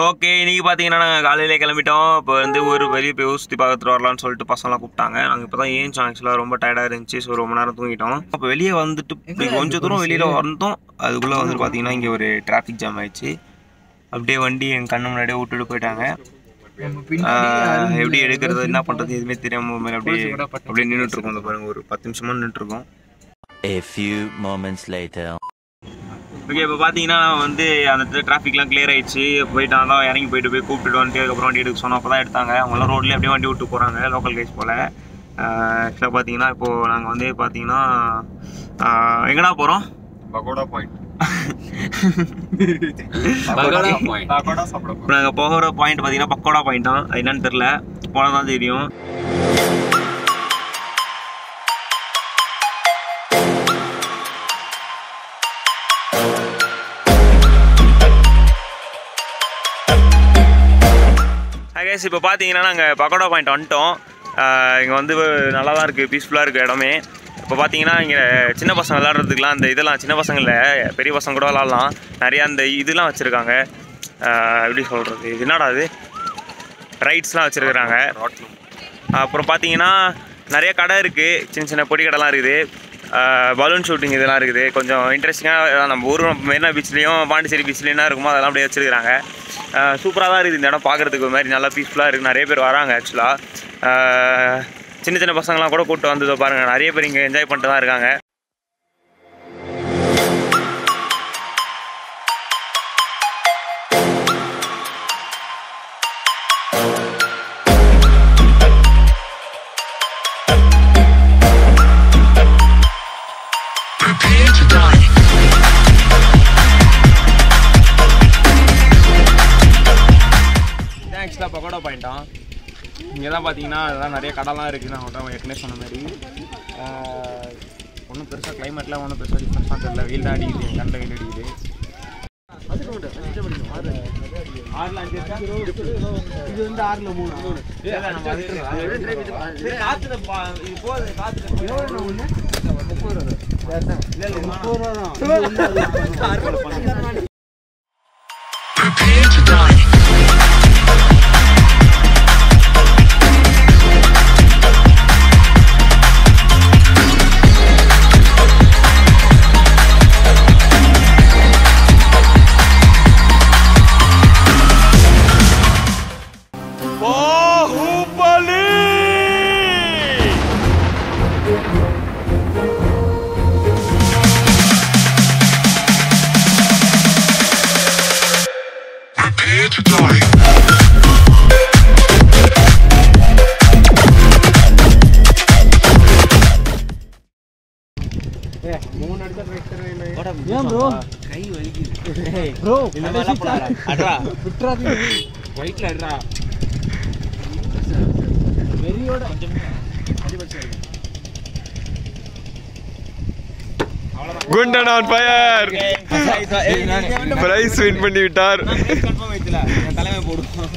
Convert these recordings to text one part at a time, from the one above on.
Okay இன்னைக்கு பார்த்தீங்கன்னா நாங்கள் காலையிலே கிளம்பிட்டோம் இப்போ வந்து ஒரு வெளியே போய் ஊர் சுற்றி பார்த்துட்டு வரலாம்னு சொல்லிட்டு பசங்களாம் கூப்பிட்டாங்க நாங்கள் இப்போ தான் ஏஞ்சோம் ஆக்சுவலாக ரொம்ப டயர்டாக இருந்துச்சு ஸோ ரொம்ப நேரம் தூங்கிட்டோம் அப்போ வெளியே வந்துட்டு இப்படி கொஞ்சம் தூரம் வெளியில் வந்தோம் அதுக்குள்ளே வந்துட்டு பார்த்தீங்கன்னா இங்கே ஒரு டிராஃபிக் ஜாம் ஆயிடுச்சு அப்படியே வண்டி என் கண்ணு முன்னாடியே விட்டுட்டு போயிட்டாங்க ஆஹ், எப்படி எடுக்கிறது என்ன பண்ணுறது எதுவுமே தெரியாம ஒரு மாதிரி அப்படியே அப்படியே நின்றுட்டு இருக்கோம் இந்த பாருங்க ஒரு பத்து நிமிஷமா நின்றுட்டு இருக்கோம் A few moments later. Okay இப்போ பார்த்தீங்கன்னா வந்து அந்த டிராஃபிக்லாம் கிளியர் ஆயிடுச்சு போயிட்டாங்க இறங்கி போயிட்டு போய் கூப்பிட்டு வந்துட்டு அதுக்கப்புறம் வண்டி எடுக்க சொன்னோம் அப்போ தான் எடுத்தாங்க அவங்களாம் ரோட்லேயே அப்படியே வண்டி விட்டு போகிறாங்க லோக்கல் கைஸ் போல் ஆக்சுவலாக பார்த்தீங்கன்னா இப்போது நாங்கள் வந்து பார்த்தீங்கன்னா ஆஹ், எங்கடா போகிறோம் பகோடா பாயிண்ட் பகோடா பகோடா சாப்பிட இப்போ நாங்கள் போகிற பாயிண்ட் பார்த்தீங்கன்னா பக்கோடா பாயிண்ட் தான் அது என்னன்னு தெரில போனால் தான் தெரியும் கேஸ் இப்போ பார்த்தீங்கன்னா நாங்கள் பக்கோடா பாயிண்ட் வந்துட்டோம் இங்கே வந்து நல்லா தான் இருக்குது பீஸ்ஃபுல்லாக இருக்குது இடமே இப்போ பார்த்தீங்கன்னா இங்கே சின்ன பசங்க விளாட்றதுக்குலாம் அந்த இதெல்லாம் சின்ன பசங்கள பெரிய பசங்க கூட விளாட்லாம் நிறையா அந்த இதெல்லாம் வச்சுருக்காங்க எப்படி சொல்கிறது இது என்னடா அது ரைட்ஸ்லாம் வச்சுருக்குறாங்க அப்புறம் பார்த்தீங்கன்னா நிறைய கடை இருக்குது சின்ன சின்ன பொடி கடைலாம் இருக்குது பலூன் ஷூட்டிங் இதெல்லாம் இருக்குது கொஞ்சம் இன்ட்ரெஸ்டிங்காக நம்ம ஊர் மெரினா பீச்லேயும் பாண்டிச்சேரி பீச்லேயும் என்ன இருக்குமோ அதெல்லாம் அப்படியே வச்சுருக்காங்க சூப்பராக தான் இருக்குது இந்த இடம் பார்க்குறதுக்கு ஒரு மாதிரி நல்லா பீஸ்ஃபுல்லாக இருக்குது நிறைய பேர் வராங்க ஆக்சுவலாக சின்ன சின்ன பசங்களாம் கூட கூப்பிட்டு வந்ததோ பாருங்கள் நிறைய பேர் இங்கே என்ஜாய் பண்ணிட்டு தான் இருக்காங்க இதான் ஆக்சுவலாக பக்கோடா பாயிண்ட்டான் இங்கே தான் பார்த்தீங்கன்னா அதெல்லாம் நிறைய கடைலாம் இருக்குது நான் உங்கள்கிட்ட ஏற்கனவே சொன்ன மாதிரி ஒன்றும் பெருசாக கிளைமேட்லாம் ஒன்றும் பெருசாக டிஃப்ரென்ஸ்லாம் தெரியல வெயில் தான் அடிக்குது என் கண்ணில் வெயில் அடிக்குது ஆறுல அஞ்சு இருக்கா? இது வந்து ஆறுல மூணு இல்ல, இல்ல, நம்ம அது சரி, காத்துல பா- இது போகுது, காத்துல போகுது. இல்ல, இல்ல, வேணாம். இந்த மாதிரிலாம் பண்ணாதடா. அட்ரா. White ல அட்ரா. குண்டன் ஆன் ஃபயர் பிரைஸ் வின் பண்ணி விட்டார் Confirm ஆயிடுச்சுல? என் தலைமை போடுவோம்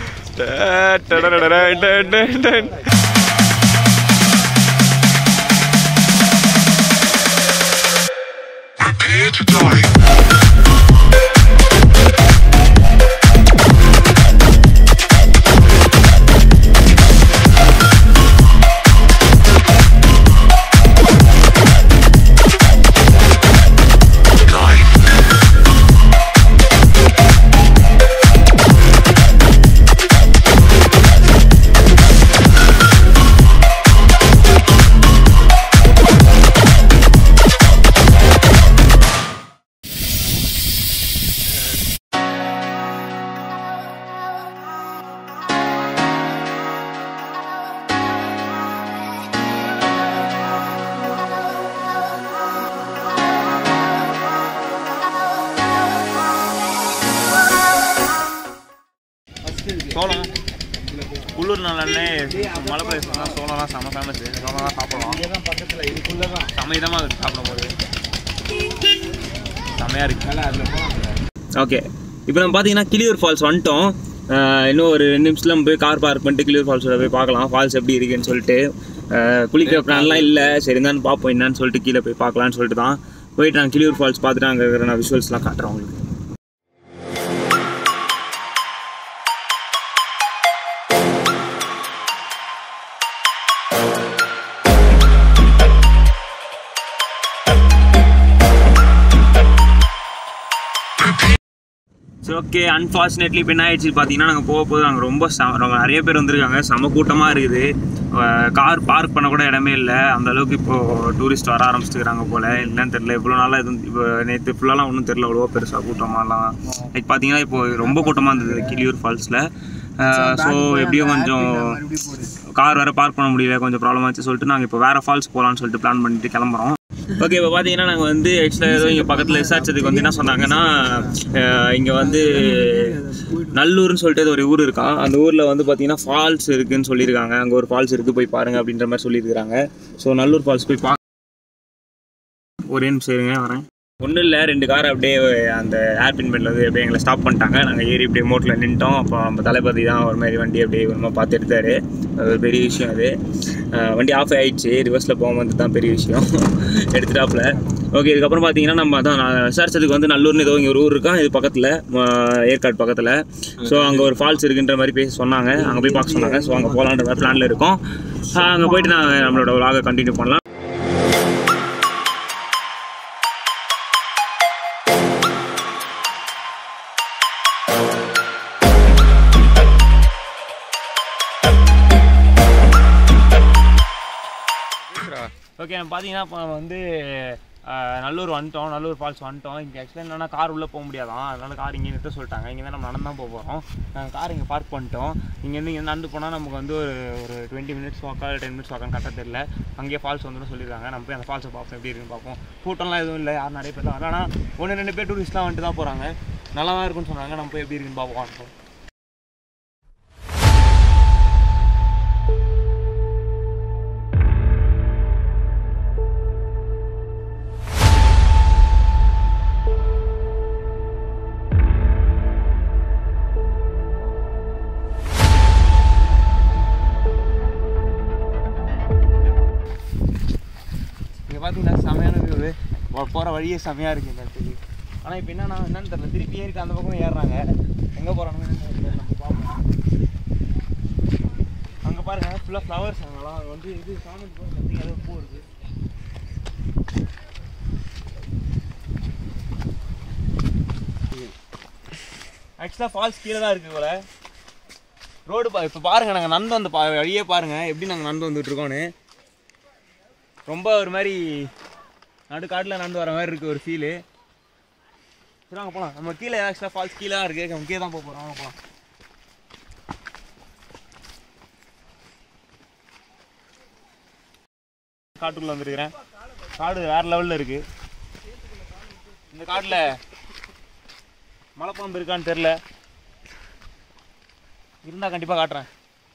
டடடடடடடடன். சோளம் உள்ளூர் நல்லெண்ணே மலை பிரதேசம் தான் சோளம்லாம் செம்ம ஃபேமஸ் சோளம்லாம் சாப்பிடலாம் செம்ம இதமாக இருக்குது சாப்பிடும்போது செம்மையாக இருக்கு ஓகே இப்போ நம்ம பார்த்தீங்கன்னா கிளியூர் ஃபால்ஸ் வந்துட்டோம் ஆஹ் இன்னும் ஒரு ரெண்டு நிமிஷத்துல நம்ம போய் கார் பார்க் பண்ணிட்டு கிளியூர் ஃபால்ஸோட போய் பார்க்கலாம் ஃபால்ஸ் எப்படி இருக்குன்னு சொல்லிட்டு ஆஹ் குளிக்கிற பிளான்லாம் இல்லை சரி இருந்தாலும் பார்ப்போம் என்னன்னு சொல்லிட்டு கீழே போய் பார்க்கலான்னு சொல்லிட்டு தான் போயிட்டு நாங்கள் கிளியூர் ஃபால்ஸ் பார்த்துட்டு அங்கே இருக்கிற நான் விஷுவல்ஸ்லாம் காட்டுறேன் உங்களுக்கு சரி ஓகே அன்ஃபார்ச்சுனேட்லி இப்போ என்ன ஆயிடுச்சு பார்த்தீங்கன்னா நாங்கள் போக போது நாங்கள் ரொம்ப ச ரொம்ப நிறைய பேர் வந்திருக்காங்க செம கூட்டமாக இருக்குது கார் பார்க் பண்ண கூட இடமே இல்லை அந்த அளவுக்கு இப்போது டூரிஸ்ட் வர ஆரம்பிச்சிருக்காங்க போல் இல்லைன்னு தெரில இவ்வளோ நாளாக எதுவும் இப்போ நேற்று ஃபுல்லாலாம் ஒன்றும் தெரில அவ்வளோ பெருசாக கூட்டமாலாம் லைக் பார்த்தீங்கன்னா இப்போ ரொம்ப கூட்டமாக இருந்தது கிளியூர் ஃபால்ஸில் ஸோ எப்படியும் கொஞ்சம் கார் வேறு பார்க் பண்ண முடியல கொஞ்சம் ப்ராப்ளம் ஆச்சு சொல்லிட்டு நாங்கள் இப்போ வேறு ஃபால்ஸ் போகலான்னு சொல்லிட்டு பிளான் பண்ணிட்டு கிளம்புறோம் ஓகே இப்போ பார்த்தீங்கன்னா நாங்கள் வந்து ஆக்சுவலாக ஏதோ இங்கே பக்கத்தில் விசாரிச்சதுக்கு வந்து என்ன சொன்னாங்கன்னா இங்கே வந்து நல்லூர்னு சொல்லிட்டு ஏதோ ஒரு ஊர் இருக்கான் அந்த ஊரில் வந்து பார்த்தீங்கன்னா ஃபால்ஸ் இருக்குன்னு சொல்லியிருக்காங்க அங்கே ஒரு ஃபால்ஸ் இருக்குது போய் பாருங்க அப்படின்ற மாதிரி சொல்லியிருக்காங்க ஸோ நல்லூர் ஃபால்ஸ் போய் பா ஒரே நிமிஷம் இருங்க வரேன் ஒன்றும் இல்லை ரெண்டு கார் அப்படியே அந்த ஏர்பின் பெண்டில் வந்து அப்படியே எங்களை ஸ்டாப் பண்ணிட்டாங்க நாங்கள் ஏறி அப்படியே மோட்டில் நின்ட்டோம் அப்போ நம்ம தளபதி தான் ஒரு மாதிரி வண்டி அப்படியே ஒரு மாதிரி பார்த்து எடுத்தாரு அது ஒரு பெரிய விஷயம் அது அஹ் வண்டி ஆஃப் ஆயிடுச்சு ரிவர்ஸில் போகும்போது தான் பெரிய விஷயம் எடுத்துட்டாப்புல ஓகே இதுக்கப்புறம் பார்த்தீங்கன்னா நம்ம அதான் நான் விசாரிச்சதுக்கு வந்து நல்லூர்னு ஏதோ இங்கே ஒரு ஊர் இருக்கா இது பக்கத்தில் ஏற்காடு பக்கத்தில் ஸோ அங்கே ஒரு ஃபால்ஸ் இருக்குன்ற மாதிரி பேசி சொன்னாங்க அங்கே போய் பார்க்க சொன்னாங்க ஸோ அங்கே போகலான்ற மாதிரி பிளானில் இருக்கோம் அங்கே போயிட்டு நான் நம்மளோட விலாகை கண்டினியூ பண்ணலாம் ஓகே நம்ம பார்த்தீங்கன்னா இப்போ நம்ம வந்து அஹ், நல்லூர் வந்துட்டோம் நல்லூர் ஃபால்ஸ் வந்துட்டோம் இங்கே ஆக்சுவலாக என்னன்னா கார் உள்ளே போக முடியாதான் அதனால கார் இங்கே நிறுத்த சொல்லிட்டாங்க இங்கே தான் நம்ம நடந்து தான் போக போகிறோம் நாங்கள் கார் இங்கே பார்க் பண்ணிட்டோம் இங்கேருந்து இங்கே நடந்து போனால் நமக்கு வந்து ஒரு ஒரு டுவெண்ட்டி மினிட்ஸ் வாக்கா டென் மினிட்ஸ் வாக்கான்னு கரெக்டாக தெரியல அங்கேயே ஃபால்ஸ் வந்துடும் சொல்லியிருக்காங்க நம்ம போய் அந்த ஃபால்ஸை பார்ப்போம் எப்படி இருக்குன்னு பார்ப்போம் கூட்டம்லாம் எதுவும் இல்லை யாரும் நிறைய பேர் தான் ஆனால் ஒன்று ரெண்டு பேர் டூரிஸ்ட்லாம் வந்துட்டு தான் போகிறாங்க நல்லா தான் இருக்குன்னு சொன்னாங்க நம்ம போய் எப்படி இருக்குன்னு பார்ப்போம் இங்கே பார்த்தீங்கன்னா செமையான வியூ போகிற வழியே செமையாக இருக்குது இந்த இடத்துக்கு ஆனால் இப்போ என்னன்னா என்னன்னு தெரியல திருப்பி ஏறிட்டு அந்த பக்கம் ஏறுறாங்க எங்கே போகிறாங்கன்னு தெரியல நம்ம பார்ப்போம் அங்கே பாருங்க ஃபுல்லாக ஃப்ளவர்ஸ் அங்கெல்லாம் அது வந்து இது சாமி சம்திங் ஏதோ பூ இருக்குது ஆக்சுவலாக ஃபால்ஸ் கீழே தான் இருக்குது போல ரோடு பா இப்போ பாருங்கள் நாங்கள் நடந்து வந்த பா வழியே பாருங்கள் எப்படி நாங்கள் நடந்து வந்துட்டு இருக்கோன்னு ரொம்ப ஒரு மாதிரி நடுக்காட்டில் நடந்து வர மாதிரி இருக்குது ஒரு ஃபீலு சரி வாங்க போகலாம் நம்ம கீழே ஆக்சுவலாக ஃபால்ஸ் கீழே தான் இருக்குது நம்ம கீழே தான் போக போகிறோம் வாங்க போகலாம் காட்டுக்குள்ளே வந்துருக்கிறேன் காடு வேறு லெவலில் இருக்குது இந்த காட்டில் மலைப்பாம்பு இருக்கான்னு தெரில இருந்தால் கண்டிப்பாக காட்டுறேன்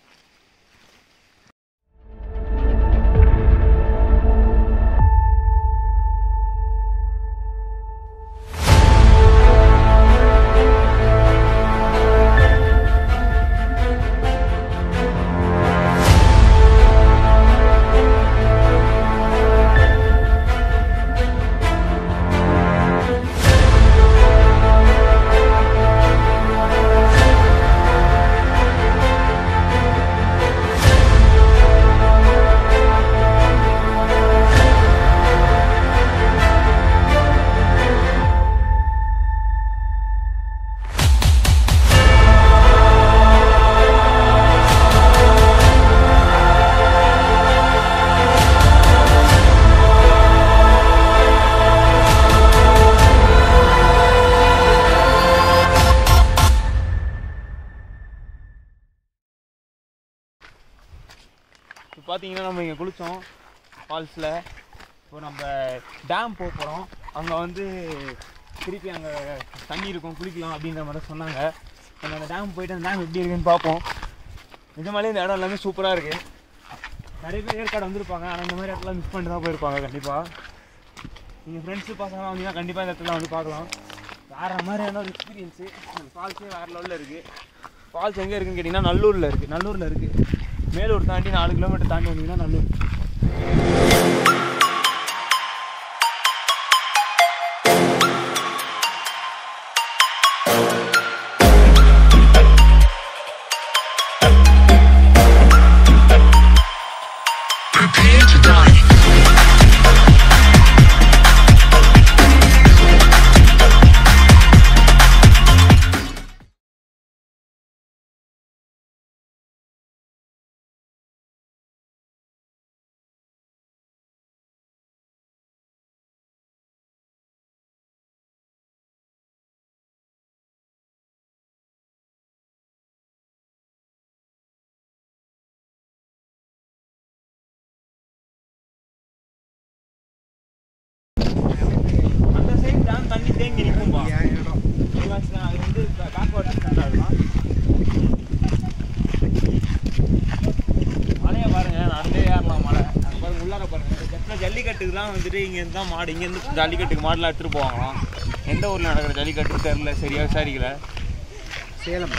இப்போ பார்த்தீங்கன்னா நம்ம இங்கே குளித்தோம் ஃபால்ஸில் இப்போ நம்ம டேம் போக போகிறோம் அங்கே வந்து திருப்பி அங்கே தண்ணி இருக்கும் குளிக்கலாம் அப்படின்ற மாதிரி சொன்னாங்க நம்ம அந்த டேம் போயிட்டு அந்த டேம் எப்படி இருக்குன்னு பார்ப்போம் நிஜமாலே இந்த இடம் எல்லாமே சூப்பராக இருக்குது நிறைய பேர் ஏற்காடு வந்திருப்பாங்க ஆனால் இந்த மாதிரி இடத்துல மிஸ் பண்ணிட்டு தான் போயிருப்பாங்க கண்டிப்பாக நீங்கள் ஃப்ரெண்ட்ஸு பசங்களாம் வந்தீங்கன்னா கண்டிப்பாக இந்த இடத்துல வந்து பார்க்கலாம் வேறு மாதிரியான ஒரு எக்ஸ்பீரியன்ஸு அந்த ஃபால்ஸே வேறு லெவலில் இருக்குது ஃபால்ஸ் எங்கே இருக்குன்னு கேட்டிங்கன்னா நல்லூரில் இருக்குது நல்லூரில் இருக்குது மேலூர் தாண்டி நாலு கிலோமீட்டர் தாண்டி வந்தீங்கன்னா நல்லூர் Prepare to die. ஜல்லிக்கட்டுக்குலாம் வந்துட்டு இங்கேருந்து தான் மாடு இங்கேருந்து ஜல்லிக்கட்டுக்கு மாடுலாம் எடுத்துகிட்டு போவாங்களாம் எந்த ஊரில் நடக்கிற ஜல்லிக்கட்டு தெரில சரியா விசாரிக்கல சேலம்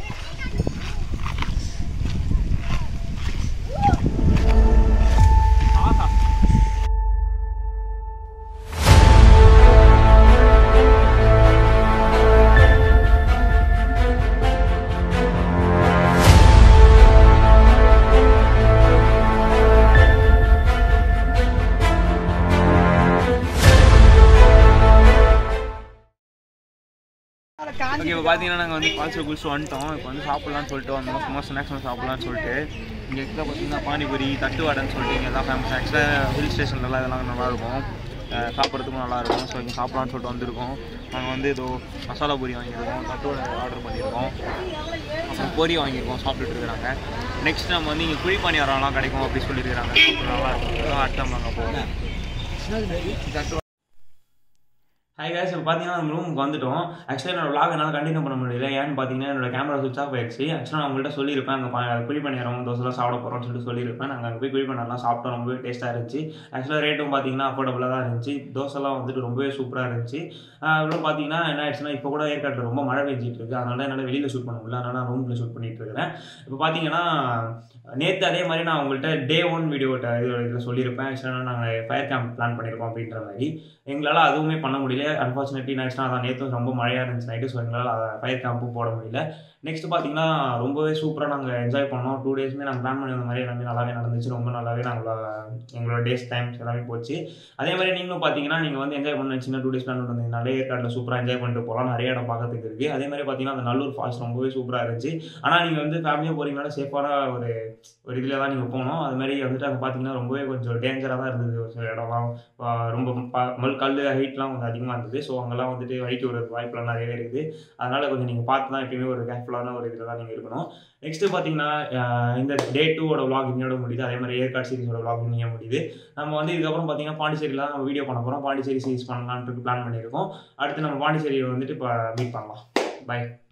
ஓகே இப்போ பார்த்தீங்கன்னா நாங்கள் வந்து பால்சோ குளிச்சு வந்துட்டோம் இப்போ வந்து சாப்பிட்லான்னு சொல்லிட்டு வந்தோம் சும்மா ஸ்நாக்ஸ் சாப்பிட்லான்னு சொல்லிட்டு இங்கே இருக்கிற பார்த்தீங்கன்னா பானிபூரி தட்டுவாடைன்னு சொல்லிட்டு இங்கே தான் ஃபேமஸ் ஆக்சுவலாக ஹில் ஸ்டேஷன்லலாம் இதெல்லாம் நல்லாயிருக்கும் அஹ் சாப்பிட்றதுக்கும் நல்லாயிருக்கும் ஸோ இங்கே சாப்பிட்லான்னு சொல்லிட்டு வந்திருக்கோம் நாங்கள் வந்து ஏதோ மசாலா பூரி வாங்கியிருக்கோம் தட்டுவடை ஆர்டர் பண்ணியிருக்கோம் அப்புறம் பொரி வாங்கியிருக்கோம் சாப்பிட்டுட்டு இருக்கிறாங்க நெக்ஸ்ட் நம்ம வந்து இங்கே குழிப்பானி வரலாம் கிடைக்கும் அப்படி சொல்லியிருக்கிறாங்க நல்லா இருக்கும் அடுத்த நம்ம அங்கே போவோம் தட்டு ஹாய் guys இப்போ பார்த்தீங்கன்னா நம்ம ரூமுக்கு வந்துட்டோம் ஆக்சுவலாக என்னோட vlog என்னால் கண்டினியூ பண்ண முடியல ஏன்னு பார்த்தீங்கன்னா என்னோட கேமரா சுவிச் ஆஃப் ஆயிடுச்சு ஆக்சுவலாக நான் உங்கள்கிட்ட சொல்லியிருப்பேன் அங்கே குழி பண்ணிடுறோம் தோசைலாம் சாப்பிட போகிறோம்னு சொல்லிட்டு சொல்லியிருப்பேன் நாங்கள் அங்கே போய் குழி பண்ணலாம் சாப்பிட்டோம் ரொம்பவே டேஸ்ட்டாக இருந்துச்சு ஆக்சுவலாக ரேட்டும் பார்த்தீங்கன்னா அஃபோர்டபுளாக தான் இருந்துச்சு தோசைலாம் வந்துட்டு ரொம்பவே சூப்பராக இருந்துச்சு அப்புறம் பார்த்தீங்கன்னா என்ன ஆயிடுச்சுன்னா இப்போ கூட ஏற்காட்டில் ரொம்ப மழை பெஞ்சிட்டு இருக்கு அதனால என்னால் வெளியில் ஷூட் பண்ண முடியல அதனால நான் ரூமில் ஷூட் பண்ணிட்டு இருக்கிறேன் இப்போ பார்த்தீங்கன்னா நேற்று அதே மாதிரி நான் உங்கள்கிட்ட டே ஒன் வீடியோ இதில் சொல்லியிருப்பேன் ஆக்சுவலாக நாங்கள் ஃபயர் கேம்ப் பிளான் பண்ணியிருக்கோம் அப்படின்ற மாதிரி எங்களால் அதுவுமே பண்ண முடியல அன்ஃபார்ச்சுனேட்லி நெக்ஸ்ட் அதான் நேற்றும் ரொம்ப மழையாக இருந்துச்சு நைட்டு ஸோ எங்களால் ஃபயர் கேம்பும் போட முடியல நெக்ஸ்ட் பார்த்தீங்கன்னா ரொம்பவே சூப்பராக நாங்கள் என்ஜாய் பண்ணோம் டூ டேஸ்மே நாங்கள் பிளான் பண்ணி வந்த மாதிரி எல்லாமே நல்லாவே நடந்துச்சு ரொம்ப நல்லாவே நாங்கள் எங்களோட டேஸ் டைம்ஸ் எல்லாமே போச்சு அதே மாதிரி நீங்களும் பார்த்தீங்கன்னா நீங்கள் வந்து என்ஜாய் பண்ண சின்ன டூ டேஸ் பிளான் பண்ணி வந்தீங்கனாலே ஏற்காட்டில் சூப்பராக என்ஜாய் பண்ணிட்டு போகலாம் நிறைய இடம் பார்க்கறதுக்கு இருக்குது அதே மாதிரி பார்த்தீங்கன்னா அந்த நல்லூர் ஃபால்ஸ் ரொம்பவே சூப்பராக இருந்துச்சு ஆனால் நீங்கள் வந்து ஃபேமிலியாக போகிறீங்கனால சேஃபான ஒரு ஒரு இதில் தான் நீங்கள் போகணும் அது மாதிரி வந்துட்டு அங்கே பார்த்தீங்கன்னா ரொம்பவே கொஞ்சம் டேஞ்சராக தான் இருந்தது ஒரு சில இடம்லாம் ஆஹ் ரொம்ப ப- மல் கல் ஹைட்லாம் கொஞ்சம் அதிகமாக இருந்தது ஸோ அங்கெல்லாம் வந்துட்டு வழிக்கு ஒரு வாய்ப்புலாம் நிறையவே இருக்குது அதனால் கொஞ்சம் நீங்கள் பார்த்து தான் எப்பயுமே ஒரு கேர்ஃபுல்லான ஒரு இதில் தான் நீங்கள் இருக்கணும் நெக்ஸ்ட்டு பார்த்தீங்கன்னா ஆஹ் இந்த டே டூவோட vlog இன்னையோட முடியுது அதே மாதிரி ஏற்காடு சீரிஸோட vlog இன்னையே முடியுது நம்ம வந்து இதுக்கப்புறம் பார்த்தீங்கன்னா பாண்டிச்சேரியில் நம்ம வீடியோ பண்ண போகிறோம் பாண்டிச்சேரி சீரிஸ் பண்ணலான்ட்டு பிளான் பண்ணியிருக்கோம் அடுத்து நம்ம பாண்டிச்சேரியை வந்துட்டு இப்போ மீட் பண்ணலாம் பை